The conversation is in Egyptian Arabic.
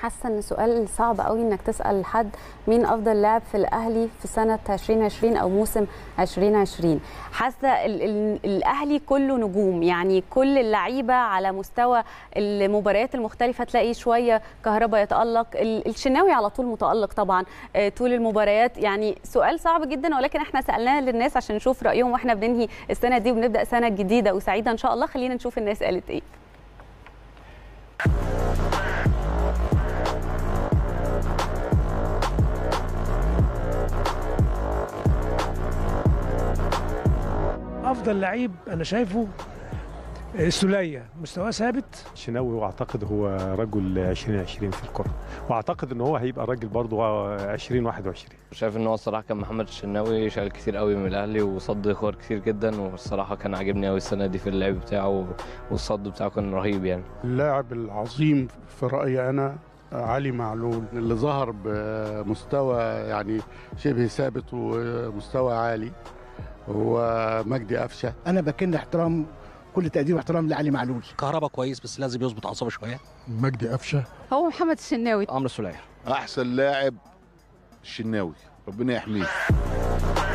حاسه ان سؤال صعب قوي انك تسال حد مين افضل لاعب في الاهلي في سنه 2020 او موسم 2020 حاسه ال- ال- الاهلي كله نجوم يعني كل اللعيبه على مستوى المباريات المختلفه تلاقي شويه كهربا يتالق ال- الشناوي على طول متالق طبعا آه، طول المباريات يعني سؤال صعب جدا ولكن احنا سالناه للناس عشان نشوف رايهم واحنا بننهي السنه دي وبنبدا سنه جديده وسعيده ان شاء الله خلينا نشوف الناس قالت ايه افضل لعيب انا شايفه السوليه مستواه ثابت شناوي واعتقد هو رجل 2020 في الكره واعتقد ان هو هيبقى راجل برضه 2021 شايف ان هو الصراحه كان محمد الشناوي شايل كتير قوي من الاهلي وصد كور كتير جدا والصراحه كان عاجبني قوي السنه دي في اللعب بتاعه والصد بتاعه كان رهيب يعني اللاعب العظيم في رأيي أنا علي معلول اللي ظهر بمستوى يعني شبه ثابت ومستوى عالي هو مجدي قفشه انا بكن احترام كل تقدير واحترام لعلي معلول كهربا كويس بس لازم يظبط اعصابه شويه مجدي قفشه هو محمد الشناوي عمرو السوليه احسن لاعب الشناوي ربنا يحميه